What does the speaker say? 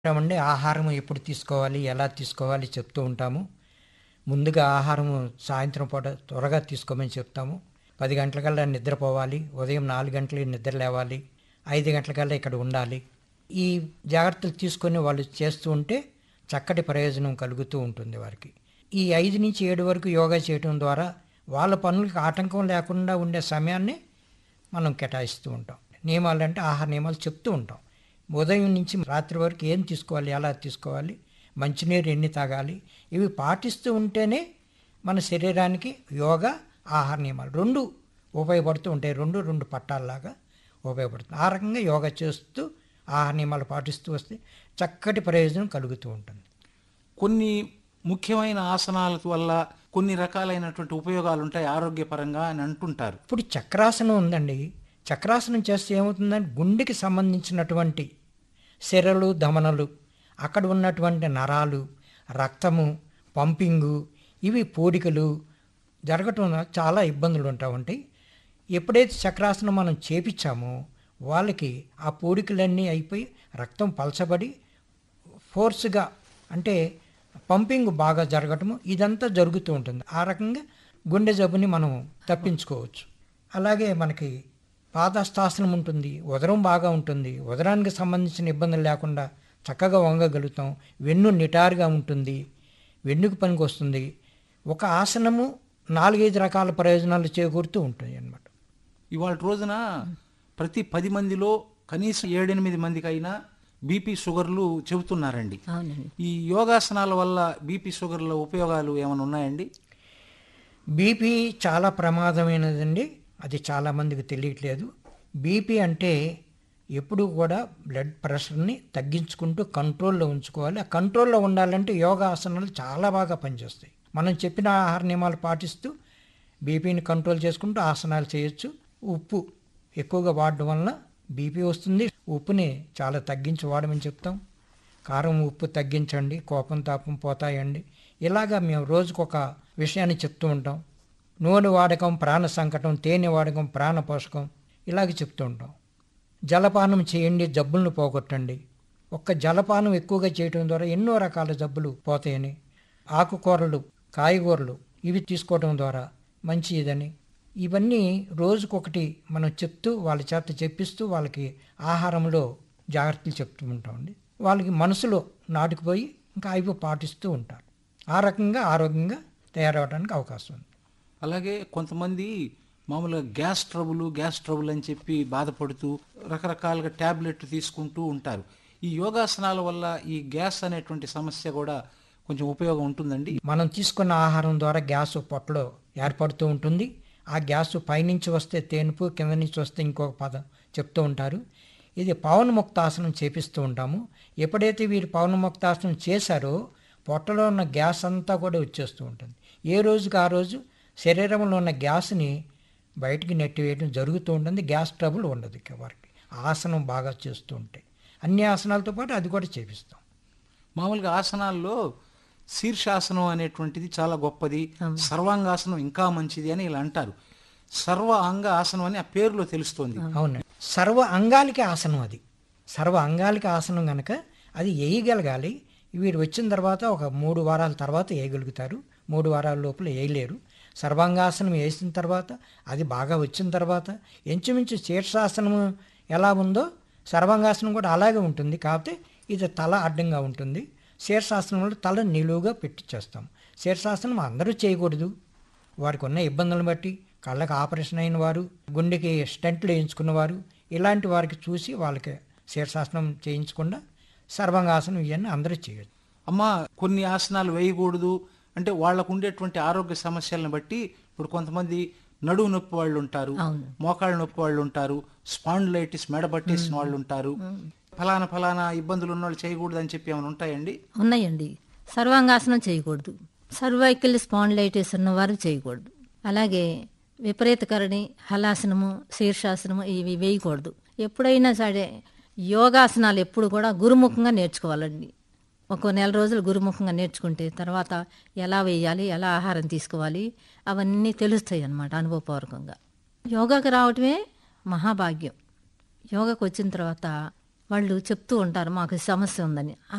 ఉంటామండి ఆహారం ఎప్పుడు తీసుకోవాలి ఎలా తీసుకోవాలి చెప్తూ ఉంటాము ముందుగా ఆహారము సాయంత్రం పూట త్వరగా తీసుకోమని చెప్తాము పది గంటలకల్లా నిద్రపోవాలి ఉదయం నాలుగు గంటలకి నిద్ర లేవాలి ఐదు గంటలకల్లా ఇక్కడ ఉండాలి ఈ జాగ్రత్తలు తీసుకొని వాళ్ళు చేస్తూ ఉంటే చక్కటి ప్రయోజనం కలుగుతూ ఉంటుంది వారికి ఈ ఐదు నుంచి ఏడు వరకు యోగా చేయడం ద్వారా వాళ్ళ పనులకు ఆటంకం లేకుండా ఉండే సమయాన్ని మనం కేటాయిస్తూ ఉంటాం నియమాలు అంటే ఆహార నియమాలు చెప్తూ ఉంటాం ఉదయం నుంచి రాత్రి వరకు ఏం తీసుకోవాలి ఎలా తీసుకోవాలి మంచినీరు ఎన్ని తాగాలి ఇవి పాటిస్తూ ఉంటేనే మన శరీరానికి యోగా ఆహార నియమాలు రెండు ఉపయోగపడుతూ ఉంటాయి రెండు రెండు పట్టాల్లాగా ఉపయోగపడుతుంది ఆ రకంగా యోగా చేస్తూ ఆహార నియమాలు పాటిస్తూ వస్తే చక్కటి ప్రయోజనం కలుగుతూ ఉంటుంది కొన్ని ముఖ్యమైన ఆసనాల వల్ల కొన్ని రకాలైనటువంటి ఉపయోగాలు ఉంటాయి ఆరోగ్యపరంగా అని అంటుంటారు ఇప్పుడు చక్రాసనం ఉందండి చక్రాసనం చేస్తే ఏమవుతుందంటే గుండెకి సంబంధించినటువంటి సిరలు ధమనలు అక్కడ ఉన్నటువంటి నరాలు రక్తము పంపింగు ఇవి పూడికలు జరగటం వల్ల చాలా ఇబ్బందులు ఉంటా ఉంటాయి ఎప్పుడైతే చక్రాసనం మనం చేపించామో వాళ్ళకి ఆ పూడికలన్నీ అయిపోయి రక్తం పలచబడి ఫోర్స్గా అంటే పంపింగ్ బాగా జరగటము ఇదంతా జరుగుతూ ఉంటుంది ఆ రకంగా గుండె జబ్బుని మనం తప్పించుకోవచ్చు అలాగే మనకి పాదస్థాసనం ఉంటుంది ఉదరం బాగా ఉంటుంది ఉదరానికి సంబంధించిన ఇబ్బందులు లేకుండా చక్కగా వంగగలుగుతాం వెన్ను నిటారుగా ఉంటుంది వెన్నుకు పనికి వస్తుంది ఒక ఆసనము నాలుగైదు రకాల ప్రయోజనాలు చేకూరుతూ ఉంటుంది అన్నమాట ఇవాళ రోజున ప్రతి పది మందిలో కనీసం ఏడెనిమిది మందికి అయినా బీపీ షుగర్లు చెబుతున్నారండి అవునండి ఈ యోగాసనాల వల్ల బీపీ షుగర్ల ఉపయోగాలు ఏమైనా ఉన్నాయండి బీపీ చాలా ప్రమాదమైనదండి అది చాలామందికి తెలియట్లేదు బీపీ అంటే ఎప్పుడు కూడా బ్లడ్ ప్రెషర్ని తగ్గించుకుంటూ కంట్రోల్లో ఉంచుకోవాలి ఆ కంట్రోల్లో ఉండాలంటే యోగా ఆసనాలు చాలా బాగా పనిచేస్తాయి మనం చెప్పిన ఆహార నియమాలు పాటిస్తూ బీపీని కంట్రోల్ చేసుకుంటూ ఆసనాలు చేయొచ్చు ఉప్పు ఎక్కువగా వాడడం వలన బీపీ వస్తుంది ఉప్పుని చాలా తగ్గించి వాడమని చెప్తాం కారం ఉప్పు తగ్గించండి కోపం తాపం పోతాయండి ఇలాగా మేము రోజుకొక విషయాన్ని చెప్తూ ఉంటాం నూనె వాడకం ప్రాణ సంకటం తేనె వాడకం ప్రాణ పోషకం ఇలాగ చెప్తూ ఉంటాం జలపానం చేయండి జబ్బులను పోగొట్టండి ఒక్క జలపానం ఎక్కువగా చేయటం ద్వారా ఎన్నో రకాల జబ్బులు పోతాయని ఆకుకూరలు కాయగూరలు ఇవి తీసుకోవడం ద్వారా మంచి ఇదని ఇవన్నీ రోజుకొకటి మనం చెప్తూ వాళ్ళ చేత చెప్పిస్తూ వాళ్ళకి ఆహారంలో జాగ్రత్తలు చెప్తూ ఉంటామండి వాళ్ళకి మనసులో నాటుకుపోయి ఇంకా అవి పాటిస్తూ ఉంటారు ఆ రకంగా ఆరోగ్యంగా తయారవడానికి అవకాశం ఉంది అలాగే కొంతమంది మామూలుగా గ్యాస్ ట్రబుల్ గ్యాస్ ట్రబుల్ అని చెప్పి బాధపడుతూ రకరకాలుగా ట్యాబ్లెట్లు తీసుకుంటూ ఉంటారు ఈ యోగాసనాల వల్ల ఈ గ్యాస్ అనేటువంటి సమస్య కూడా కొంచెం ఉపయోగం ఉంటుందండి మనం తీసుకున్న ఆహారం ద్వారా గ్యాస్ పొట్టలో ఏర్పడుతూ ఉంటుంది ఆ గ్యాస్ పైనుంచి వస్తే తేనుపు కింద నుంచి వస్తే ఇంకొక పదం చెప్తూ ఉంటారు ఇది పవనముక్తాసనం చేపిస్తూ ఉంటాము ఎప్పుడైతే వీరు పవనముక్తాసనం చేశారో పొట్టలో ఉన్న గ్యాస్ అంతా కూడా వచ్చేస్తూ ఉంటుంది ఏ రోజుకి ఆ రోజు శరీరంలో ఉన్న గ్యాస్ని బయటికి నెట్టివేయడం జరుగుతూ ఉంటుంది గ్యాస్ ట్రబుల్ ఉండదు ఇక వారికి ఆసనం బాగా చేస్తూ ఉంటాయి అన్ని ఆసనాలతో పాటు అది కూడా చేపిస్తాం మామూలుగా ఆసనాల్లో శీర్షాసనం అనేటువంటిది చాలా గొప్పది సర్వాంగాసనం ఇంకా మంచిది అని ఇలా అంటారు సర్వ అంగ ఆసనం అని ఆ పేరులో తెలుస్తోంది అవునండి సర్వ అంగాలకి ఆసనం అది సర్వ అంగాలకి ఆసనం కనుక అది వేయగలగాలి వీరు వచ్చిన తర్వాత ఒక మూడు వారాల తర్వాత వేయగలుగుతారు మూడు వారాల లోపల వేయలేరు సర్వాంగాసనం వేసిన తర్వాత అది బాగా వచ్చిన తర్వాత ఇంచుమించు శీర్షాసనం ఎలా ఉందో సర్వాంగాసనం కూడా అలాగే ఉంటుంది కాకపోతే ఇది తల అడ్డంగా ఉంటుంది శీర్షాసనంలో తల నిలువుగా పెట్టి చేస్తాం శీర్షాసనం అందరూ చేయకూడదు వారికి ఉన్న ఇబ్బందులను బట్టి కళ్ళకి ఆపరేషన్ అయిన వారు గుండెకి స్టెంట్లు వేయించుకున్నవారు ఇలాంటి వారికి చూసి వాళ్ళకి శీర్షాసనం చేయించకుండా సర్వాంగాసనం ఇవన్నీ అందరూ చేయొచ్చు అమ్మ కొన్ని ఆసనాలు వేయకూడదు అంటే వాళ్ళకు ఉండేటువంటి ఆరోగ్య సమస్యలను బట్టి ఇప్పుడు కొంతమంది నడువు నొప్పి వాళ్ళు ఉంటారు అవును. మోకాళ్ళ నొప్పి వాళ్ళు ఉంటారు స్పాండిలైటిస్ మెడ పట్టేసిన వాళ్ళు ఉంటారు ఫలానా ఫలానా ఇబ్బందులు ఉన్న వాళ్ళు చేయకూడదు అని చెప్పి ఏమైనా ఉంటాయండి ఉన్నాయండి సర్వాంగాసనం చేయకూడదు సర్వైకల్ స్పాండిలైటిస్ ఉన్నవారు చేయకూడదు అలాగే విపరీతకరణి హలాసనము శీర్షాసనము ఇవి వేయకూడదు ఎప్పుడైనా సరే యోగాసనాలు ఎప్పుడు కూడా గురుముఖంగా నేర్చుకోవాలండి ఒక నెల రోజులు గురుముఖంగా నేర్చుకుంటే తర్వాత ఎలా వేయాలి ఎలా ఆహారం తీసుకోవాలి అవన్నీ తెలుస్తాయి అన్నమాట అనుభవపూర్వకంగా యోగాకి రావటమే మహాభాగ్యం యోగాకు వచ్చిన తర్వాత వాళ్ళు చెప్తూ ఉంటారు మాకు ఈ సమస్య ఉందని ఆ